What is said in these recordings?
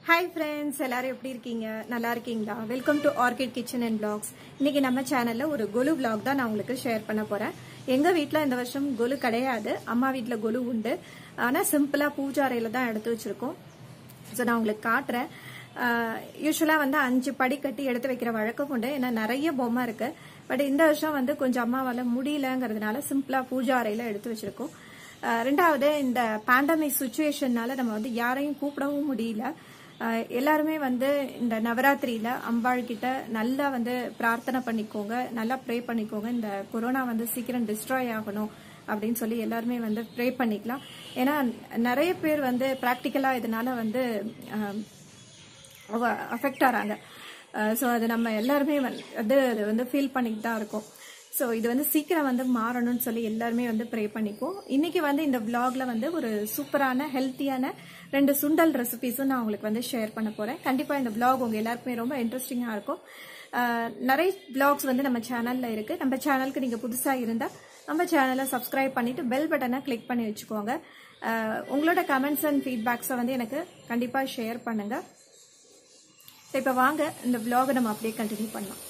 hi friends எல்லாரும் எப்படி இருக்கீங்க நல்லா இருக்கீங்களா welcome to Orchid Kitchen and blogs இன்னைக்கு நம்ம சேனல்ல ஒரு கொலு vlog தான் நான் உங்களுக்கு ஷேர் பண்ண போறேன் எங்க வீட்ல இந்த வருஷம் கொலு கிடையாது அம்மா வீட்ல கொலு உண்டு ஆனா சிம்பிளா பூஜை அறையில தான் எடுத்து வச்சிருக்கோம் ஸோ நான் உங்களுக்கு காட்டுறேன் யூஸ்வலாக வந்து அஞ்சு படி கட்டி எடுத்து வைக்கிற வழக்கம் உண்டு ஏன்னா நிறைய பொம்மை இருக்கு பட் இந்த வருஷம் வந்து கொஞ்சம் அம்மாவால் முடியலங்கிறதுனால சிம்பிளாக பூஜா அறையில் எடுத்து வச்சிருக்கோம் அஹ் ரெண்டாவது இந்த பேண்டமிக் சுச்சுவேஷன்னால நம்ம வந்து யாரையும் கூப்பிடவும் முடியல அஹ் எல்லாருமே வந்து இந்த நவராத்திரியில அம்பாள் கிட்ட நல்லா வந்து பிரார்த்தனை பண்ணிக்கோங்க நல்லா ப்ரே பண்ணிக்கோங்க இந்த கொரோனா வந்து சீக்கிரம் டிஸ்ட்ராய் ஆகணும் அப்படின்னு சொல்லி எல்லாருமே வந்து ப்ரே பண்ணிக்கலாம் ஏன்னா நிறைய பேர் வந்து ப்ராக்டிக்கலா இதனால வந்து அஃபெக்ட் ஆறாங்க ஸோ அது நம்ம எல்லாருமே வந்து அது அது வந்து ஃபீல் பண்ணிட்டு தான் இருக்கோம் ஸோ இது வந்து சீக்கிரம் வந்து மாறணும்னு சொல்லி எல்லாருமே வந்து ப்ரே பண்ணிக்குவோம் இன்னைக்கு வந்து இந்த vlogல வந்து ஒரு சூப்பரான ஹெல்த்தியான ரெண்டு சுண்டல் ரெசிபிஸும் நான் உங்களுக்கு வந்து ஷேர் பண்ண போறேன் கண்டிப்பா இந்த vlog உங்க எல்லாருக்குமே ரொம்ப இன்ட்ரெஸ்டிங்கா இருக்கும் அஹ், நிறைய vlogs வந்து நம்ம சேனல்ல இருக்கு நம்ம சேனலுக்கு நீங்க புதுசா இருந்தா நம்ம சேனலை சப்ஸ்கிரைப் பண்ணிட்டு பெல் பட்டனை கிளிக் பண்ணி வச்சுக்கோங்க அஹ், உங்களோட கமெண்ட்ஸ் அண்ட் ஃபீட்பேக்ஸை வந்து எனக்கு கண்டிப்பா ஷேர் பண்ணுங்க இப்போ வாங்க இந்த vlog நம்ம அப்படியே கண்டினியூ பண்ணலாம்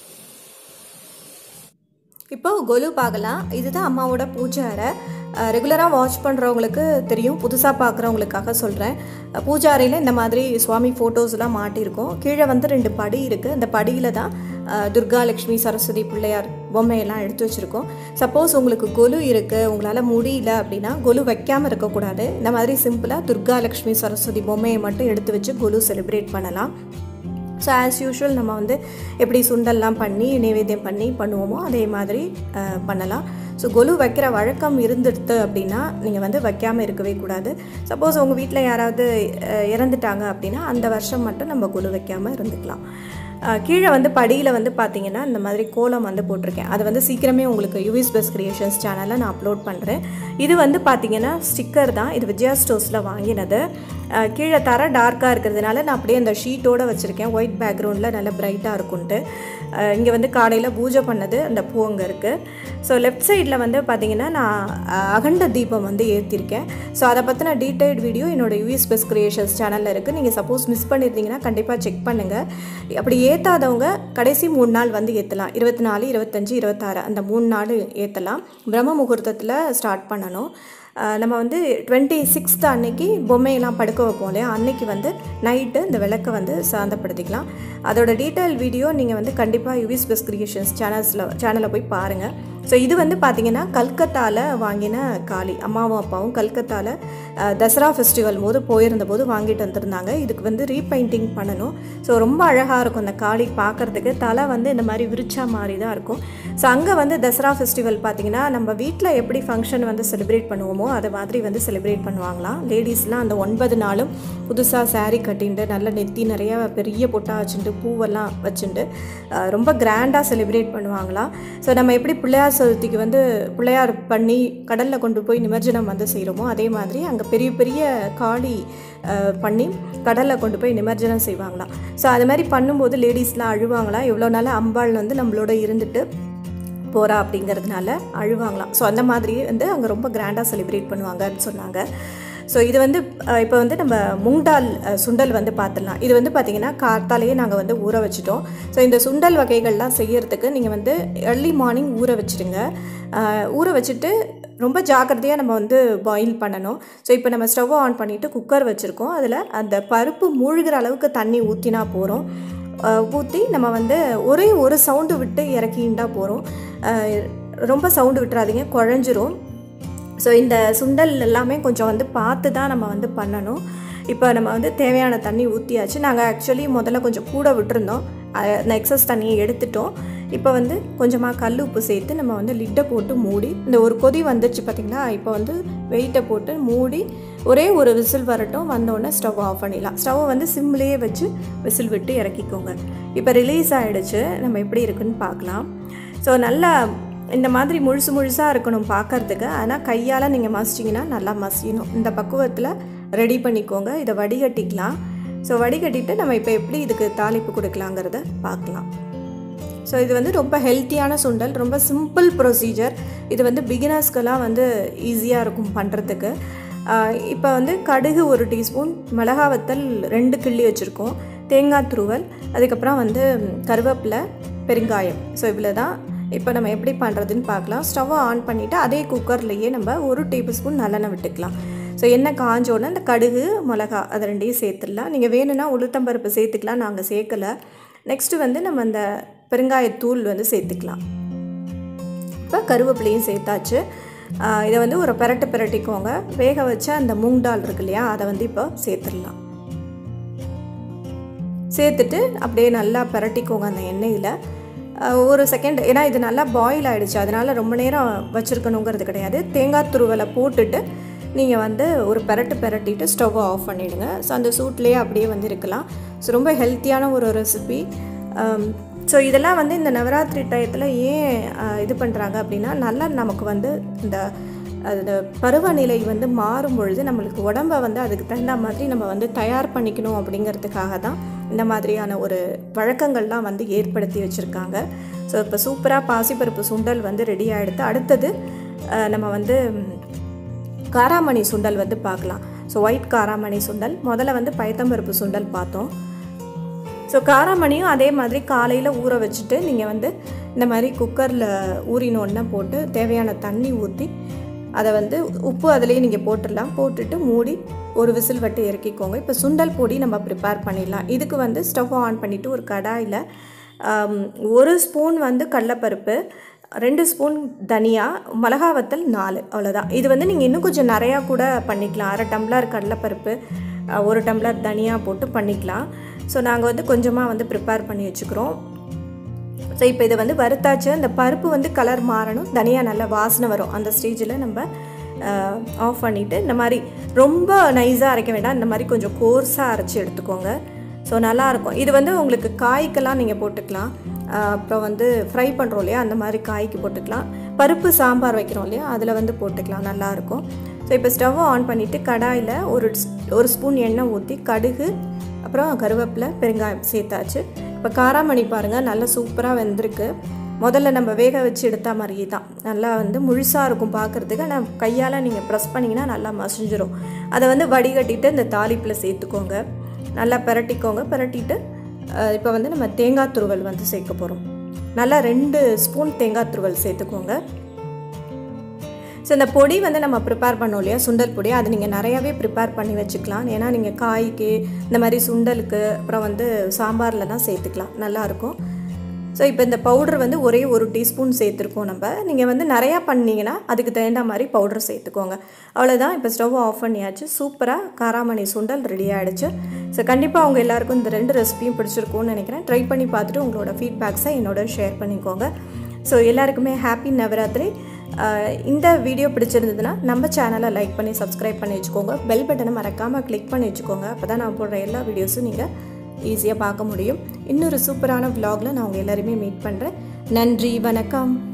இப்போ கொலு பார்க்கலாம் இதுதான் அம்மாவோட பூஜை அறை ரெகுலராக வாட்ச் பண்ணுறவங்களுக்கு தெரியும் புதுசாக பார்க்குறவங்களுக்காக சொல்கிறேன் பூஜை அறையில் இந்த மாதிரி சுவாமி ஃபோட்டோஸ்லாம் மாட்டியிருக்கோம் கீழே வந்து ரெண்டு படி இருக்குது அந்த படியில் தான் அஹ், துர்கா லக்ஷ்மி சரஸ்வதி பிள்ளையார் பொம்மையெல்லாம் எடுத்து வச்சுருக்கோம் சப்போஸ் உங்களுக்கு கொலு இருக்குது உங்களால் முடியல அப்படின்னா கொலு வைக்காமல் இருக்கக்கூடாது இந்த மாதிரி சிம்பிளாக துர்கா லக்ஷ்மி சரஸ்வதி பொம்மையை மட்டும் எடுத்து வச்சு கொலு செலிப்ரேட் பண்ணலாம் ஸோ ஆஸ் யூஷுவல் நம்ம வந்து எப்படி சுண்டல்லாம் பண்ணி நைவேத்தியம் பண்ணி பண்ணுவோமோ அதே மாதிரி அஹ், பண்ணலாம் ஸோ கொலு வைக்கிற வழக்கம் இருந்துடுது அப்படின்னா நீங்கள் வந்து வைக்காமல் இருக்கவே கூடாது சப்போஸ் உங்கள் வீட்டில் யாராவது அஹ், இறந்துட்டாங்க அப்படின்னா அந்த வருஷம் மட்டும் நம்ம கொலு வைக்காமல் இருந்துக்கலாம் அஹ், கீழே வந்து படியில் வந்து பார்த்தீங்கன்னா இந்த மாதிரி கோலம் வந்து போட்டிருக்கேன் அது வந்து சீக்கிரமே உங்களுக்கு யூவிஸ் பெஸ்ட் கிரியேஷன்ஸ் சேனலில் நான் அப்லோட் பண்ணுறேன் இது வந்து பார்த்தீங்கன்னா ஸ்டிக்கர் தான் இது விஜயா ஸ்டோர்ஸில் வாங்கினது அஹ், கீழே தர டார்க்காக இருக்கிறதுனால நான் அப்படியே அந்த ஷீட்டோட வச்சுருக்கேன் ஒயிட் பேக்ரவுண்டில் நல்ல பிரைட்டாக இருக்கும்ன்ட்டு இங்கே வந்து காலையில் பூஜை பண்ணது அந்த பூ அங்கே இருக்குது ஸோ லெஃப்ட் சைடில் வந்து பார்த்தீங்கன்னா நான் அஹ், அகண்ட தீபம் வந்து ஏற்றிருக்கேன் ஸோ அதை பற்றின டீடைல்டு வீடியோ என்னோட யூஎஸ் பெஸ்ட் கிரியேஷன்ஸ் சேனலில் இருக்குது நீங்கள் சப்போஸ் மிஸ் பண்ணியிருந்தீங்கன்னா கண்டிப்பாக செக் பண்ணுங்கள் அப்படி ஏற்றாதவங்க கடைசி மூணு நாள் வந்து ஏற்றலாம் இருபத்தி நாலு இருபத்தஞ்சி இருபத்தாறு அந்த மூணு நாள் ஏற்றலாம் பிரம்ம முகூர்த்தத்தில் ஸ்டார்ட் பண்ணணும் அஹ் நம்ம வந்து டுவெண்ட்டி சிக்ஸ்த் அன்னைக்கு பொம்மையெல்லாம் படுக்க வைப்போம் இல்லையா அன்னைக்கு வந்து நைட்டு இந்த விளக்கை வந்து சாந்தப்படுத்திக்கலாம் அதோட டீட்டெயில் வீடியோ நீங்கள் வந்து கண்டிப்பாக யூவிஸ் பெஸ்ட் கிரியேஷன்ஸ் சேனல்ஸில் சேனலில் போய் பாருங்கள் ஸோ இது வந்து பார்த்தீங்கன்னா கல்கத்தாவில் வாங்கின காளி அம்மாவும் அப்பாவும் கல்கத்தாவில் அஹ், தசரா ஃபெஸ்டிவல் போது போயிருந்த போது வாங்கிட்டு வந்திருந்தாங்க இதுக்கு வந்து ரீபெயிண்டிங் பண்ணணும் ஸோ ரொம்ப அழகாக இருக்கும் அந்த காளி பார்க்கறதுக்கு தலை வந்து இந்த மாதிரி விரிச்சா மாதிரி தான் இருக்கும் ஸோ அங்கே வந்து தசரா ஃபெஸ்டிவல் பார்த்தீங்கன்னா நம்ம வீட்டில் எப்படி ஃபங்க்ஷன் வந்து செலிப்ரேட் பண்ணுவோமோ அது மாதிரி வந்து செலிப்ரேட் பண்ணுவாங்களாம் லேடிஸ்லாம் அந்த ஒன்பது நாளும் புதுசாக saree கட்டிண்டு நல்ல நெத்தி நிறைய பெரிய பொட்டா வச்சுட்டு பூவெல்லாம் வச்சுட்டு அஹ், ரொம்ப கிராண்டாக செலிப்ரேட் பண்ணுவாங்களாம் ஸோ நம்ம எப்படி பிள்ளையார் சதுர்த்திக்கு வந்து பிள்ளையார் பண்ணி கடலில் கொண்டு போய் நிமர்ஜனம் வந்து செய்கிறோமோ அதே மாதிரி அங்கே பெரிய பெரிய காளி அஹ், பண்ணி கடலில் கொண்டு போய் நிமர்ஜனம் செய்வாங்களாம் ஸோ அது மாதிரி பண்ணும்போது லேடிஸ்லாம் அழுவாங்களாம் எவ்வளோ நாள் அம்பாள் வந்து நம்மளோட இருந்துட்டு போகிறா அப்படிங்கிறதுனால அழுவாங்களாம் ஸோ அந்த மாதிரி வந்து அங்கே ரொம்ப கிராண்டாக செலிப்ரேட் பண்ணுவாங்கன்னு சொன்னாங்க ஸோ இது வந்து அஹ், இப்போ வந்து நம்ம முங்டால் அஹ், சுண்டல் வந்து பார்த்துடலாம் இது வந்து பார்த்திங்கன்னா காத்தாலேயே நாங்கள் வந்து ஊற வச்சிட்டோம் ஸோ இந்த சுண்டல் வகைகள்லாம் செய்யறதுக்கு நீங்கள் வந்து early மார்னிங் ஊற வச்சிடுங்க அஹ், ஊற வச்சுட்டு ரொம்ப ஜாக்கிரதையாக நம்ம வந்து பாயில் பண்ணணும் ஸோ இப்போ நம்ம ஸ்டவ் ஆன் பண்ணிவிட்டு குக்கர் வச்சுருக்கோம் அதில் அந்த பருப்பு மூழ்கிற அளவுக்கு தண்ணி ஊற்றினா போகிறோம் ஊற்றி நம்ம வந்து ஒரே ஒரு சவுண்டு விட்டு இறக்கிண்டா போகிறோம் ரொம்ப சவுண்டு விட்டுறாதீங்க குழஞ்சிரும் ஸோ இந்த சுண்டல் எல்லாமே கொஞ்சம் வந்து பார்த்து தான் நம்ம வந்து பண்ணணும் இப்போ நம்ம வந்து தேவையான தண்ணி ஊற்றியாச்சு நாங்கள் ஆக்சுவலி முதல்ல கொஞ்சம் கூட விட்டுருந்தோம் அஹ் அந்த எக்ஸஸ் தண்ணியை எடுத்துட்டோம் இப்போ வந்து கொஞ்சமாக கல் உப்பு சேர்த்து நம்ம வந்து லிட்டை போட்டு மூடி இந்த ஒரு கொதி வந்துருச்சு பார்த்திங்களா இப்போ வந்து வெயிட்டை போட்டு மூடி ஒரே ஒரு விசில் வரட்டும் வந்தோடனே ஸ்டவ் ஆஃப் பண்ணிடலாம் ஸ்டவ்வை வந்து சிம்லேயே வச்சு விசில் விட்டு இறக்கிக்கோங்க இப்போ ரிலீஸ் ஆகிடுச்சு நம்ம எப்படி இருக்குன்னு பார்க்கலாம் ஸோ நல்லா இந்த மாதிரி முழுசு முழுசாக இருக்கணும் பார்க்கறதுக்கு ஆனால் கையால் நீங்கள் மசிச்சிங்கன்னா நல்லா மசியணும் இந்த பக்குவத்தில் ரெடி பண்ணிக்கோங்க இதை வடிகட்டிக்கலாம் ஸோ வடிகட்டிட்டு நம்ம இப்போ எப்படி இதுக்கு தாளிப்பு கொடுக்கலாங்கிறத பார்க்கலாம் ஸோ இது வந்து ரொம்ப ஹெல்த்தியான சுண்டல் ரொம்ப சிம்பிள் ப்ரொசீஜர் இது வந்து பிகினர்ஸ்க்கெல்லாம் வந்து ஈஸியாக இருக்கும் பண்ணுறதுக்கு இப்போ வந்து கடுகு ஒரு டீஸ்பூன் மிளகா வத்தல் ரெண்டு கிள்ளி வச்சுருக்கோம் தேங்காய் துருவல் அதுக்கப்புறம் வந்து கருவேப்பிலை பெருங்காயம் ஸோ இவ்வளோ தான் இப்போ நம்ம எப்படி பண்ணுறதுன்னு பார்க்கலாம் ஸ்டவ்வை ஆன் பண்ணிவிட்டு அதே குக்கர்லேயே நம்ம ஒரு டேபிள் ஸ்பூன் நல்லெண்ணெய் விட்டுக்கலாம் ஸோ எண்ணெய் காஞ்சோடனே அந்த கடுகு மிளகா அது ரெண்டையும் சேர்த்துடலாம் நீங்கள் வேணும்னா உளுத்தம்பருப்பு சேர்த்துக்கலாம் நாங்கள் சேர்க்கலை நெக்ஸ்ட்டு வந்து நம்ம அந்த பெருங்காயத்தூள் வந்து சேர்த்துக்கலாம் இப்போ கருவேப்பிலையும் சேர்த்தாச்சு இதை வந்து ஒரு பெரட்டு பெரட்டிக்கோங்க வேக வச்ச அந்த மூங் டால் இருக்கு இல்லையா அதை வந்து இப்போ சேர்த்துடலாம் சேர்த்துட்டு அப்படியே நல்லா பெரட்டிக்கோங்க அந்த எண்ணெயில் ஒரு செகண்ட் ஏன்னா இது நல்லா பாயில் ஆகிடுச்சு அதனால் ரொம்ப நேரம் வச்சுருக்கணுங்கிறது கிடையாது தேங்காய் துருவலை போட்டுட்டு நீங்கள் வந்து ஒரு பெரட்டு பெரட்டிட்டு ஸ்டவ்வை ஆஃப் பண்ணிவிடுங்க ஸோ அந்த சூட்லேயே அப்படியே வந்து இருக்கலாம் ஸோ ரொம்ப ஹெல்த்தியான ஒரு ரெசிபி ஸோ இதெல்லாம் வந்து இந்த நவராத்திரி டயத்தில் ஏன் இது பண்ணுறாங்க அப்படின்னா நல்லா நமக்கு வந்து இந்த அது பருவநிலை வந்து மாறும் பொழுது நம்மளுக்கு உடம்பை வந்து அதுக்கு தகுந்த மாதிரி நம்ம வந்து தயார் பண்ணிக்கணும் அப்படிங்கிறதுக்காக தான் இந்த மாதிரியான ஒரு வழக்கங்கள்லாம் வந்து ஏற்படுத்தி வச்சுருக்காங்க ஸோ இப்போ சூப்பராக பாசிப்பருப்பு சுண்டல் வந்து ரெடி ஆகிடுது அடுத்தது நம்ம வந்து காராமணி சுண்டல் வந்து பார்க்கலாம் ஸோ ஒயிட் காராமணி சுண்டல் முதல்ல வந்து பயத்தம்பருப்பு சுண்டல் பார்த்தோம் ஸோ காராமணியும் அதே மாதிரி காலையில் ஊற வச்சுட்டு நீங்கள் வந்து இந்த மாதிரி குக்கரில் ஊறினோடனே போட்டு தேவையான தண்ணி ஊற்றி அதை வந்து உப்பு அதிலேயே நீங்கள் போட்டுடலாம் போட்டுட்டு மூடி ஒரு விசில் வட்டு இறக்கிக்கோங்க இப்போ சுண்டல் பொடி நம்ம ப்ரிப்பேர் பண்ணிடலாம் இதுக்கு வந்து ஸ்டவ் ஆன் பண்ணிவிட்டு ஒரு கடாயில் ஒரு ஸ்பூன் வந்து கடலப்பருப்பு ரெண்டு ஸ்பூன் தனியா மிளகா வத்தல் நாலு அவ்வளோதான் இது வந்து நீங்கள் இன்னும் கொஞ்சம் நிறையா கூட பண்ணிக்கலாம் அரை டம்ளர் கடலைப்பருப்பு ஒரு டம்ளர் தனியா போட்டு பண்ணிக்கலாம் ஸோ நாங்கள் வந்து கொஞ்சமாக வந்து ப்ரிப்பேர் பண்ணி வச்சுக்கிறோம் ஸோ இப்போ இதை வந்து வறுத்தாச்சு அந்த பருப்பு வந்து கலர் மாறணும் தனியாக நல்ல வாசனை வரும் அந்த ஸ்டேஜில் நம்ம ஆஃப் பண்ணிவிட்டு இந்த மாதிரி ரொம்ப நைஸாக அரைக்க வேண்டாம் இந்த மாதிரி கொஞ்சம் கோர்ஸாக அரைச்சி எடுத்துக்கோங்க ஸோ நல்லாயிருக்கும் இது வந்து உங்களுக்கு காய்க்கெல்லாம் நீங்கள் போட்டுக்கலாம் அப்புறம் வந்து ஃப்ரை பண்ணுறோம் இல்லையா அந்த மாதிரி காய்க்கு போட்டுக்கலாம் பருப்பு சாம்பார் வைக்கிறோம் இல்லையா அதில் வந்து போட்டுக்கலாம் நல்லாயிருக்கும் ஸோ இப்போ ஸ்டவ்வை ஆன் பண்ணிவிட்டு கடாயில் ஒரு ஒரு ஸ்பூன் எண்ணெய் ஊற்றி கடுகு அப்புறம் கருவேப்பிலை பெருங்காயம் சேர்த்தாச்சு இப்போ காராமணி பாருங்கள் நல்லா சூப்பராக வெந்திருக்கு முதல்ல நம்ம வேக வச்சு எடுத்த மாதிரியே தான் நல்லா வந்து முழுசாக இருக்கும் பார்க்குறதுக்கு ஆனால் கையால் நீங்கள் ப்ரெஸ் பண்ணிங்கன்னா நல்லா மசிஞ்சிரும் அதை வந்து வடிகட்டிட்டு இந்த தாளிப்பில் சேர்த்துக்கோங்க நல்லா பிரட்டிக்கோங்க பிரட்டிட்டு இப்போ வந்து நம்ம தேங்காய் துருவல் வந்து சேர்க்க போகிறோம் நல்லா ரெண்டு ஸ்பூன் தேங்காய் துருவல் சேர்த்துக்கோங்க ஸோ இந்த பொடி வந்து நம்ம ப்ரிப்பேர் பண்ணோம் இல்லையா சுண்டல் பொடி அது நீங்கள் நிறையாவே ப்ரிப்பேர் பண்ணி வச்சுக்கலாம் ஏன்னா நீங்கள் காய்க்கு இந்த மாதிரி சுண்டலுக்கு அப்புறம் வந்து சாம்பார்லலாம் சேர்த்துக்கலாம் நல்லாயிருக்கும் ஸோ இப்போ இந்த பவுடர் வந்து ஒரே ஒரு டீஸ்பூன் சேர்த்துருக்கோம் நம்ம நீங்கள் வந்து நிறையா பண்ணிங்கன்னா அதுக்கு தகுந்த மாதிரி பவுடர் சேர்த்துக்கோங்க அவ்வளோதான் இப்போ ஸ்டவ் ஆஃப் பண்ணியாச்சு சூப்பராக காராமணி சுண்டல் ரெடி ஆகிடுச்சு ஸோ கண்டிப்பாக அவங்க எல்லாருக்கும் இந்த ரெண்டு ரெசிபியும் பிடிச்சிருக்கும்னு நினைக்கிறேன் ட்ரை பண்ணி பார்த்துட்டு உங்களோட ஃபீட்பேக்ஸை என்னோட ஷேர் பண்ணிக்கோங்க ஸோ எல்லாருக்குமே ஹாப்பி நவராத்திரி இந்த வீடியோ பிடிச்சிருந்ததுன்னா நம்ம சேனலை லைக் பண்ணி சப்ஸ்கிரைப் பண்ணி வச்சுக்கோங்க பெல் பட்டனை மறக்காமல் கிளிக் பண்ணி வச்சுக்கோங்க அப்போ தான் நான் போடுற எல்லா வீடியோஸும் நீங்கள் ஈஸியாக பார்க்க முடியும் இன்னொரு சூப்பரான விலாகில் நான் உங்கள் எல்லாருமே மீட் பண்ணுறேன் நன்றி வணக்கம்